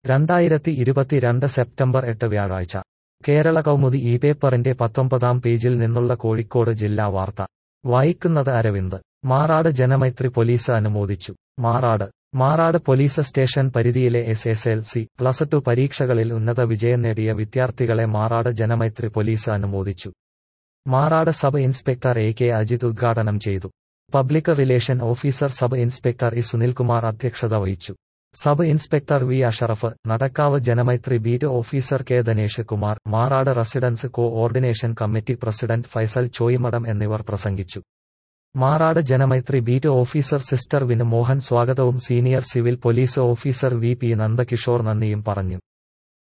രണ്ടായിരത്തി ഇരുപത്തിരണ്ട് സെപ്റ്റംബർ എട്ട് വ്യാഴാഴ്ച കേരള കൗമുദി ഈ പേപ്പറിന്റെ പത്തൊമ്പതാം പേജിൽ നിന്നുള്ള കോഴിക്കോട് ജില്ലാ വാർത്ത വായിക്കുന്നത് അരവിന്ദ് മാറാട് ജനമൈത്രി പോലീസ് അനുമോദിച്ചു മാറാട് മാറാട് പോലീസ് സ്റ്റേഷൻ പരിധിയിലെ S S L C plus two പരീക്ഷകളിൽ ഉന്നത വിജയം നേടിയ വിദ്യാർത്ഥികളെ മാറാട് ജനമൈത്രി പോലീസ് അനുമോദിച്ചു Marad sub inspector A K Ajith ഉദ്ഘാടനം ചെയ്തു public relation officer sub inspector E Sunilkumar അധ്യക്ഷത വഹിച്ചു sub inspector V Ashraf Nadakkavu Janamaithri beat officer K Dhanesh Kumar Marad residents coordination committee president Faisal Choyimadam എന്നിവർ പ്രസംഗിച്ചു Marad Janamaithri beat officer sister Vinu Mohan സ്വാഗതവും senior civil police officer V P Nandakishore നന്ദിയും പറഞ്ഞു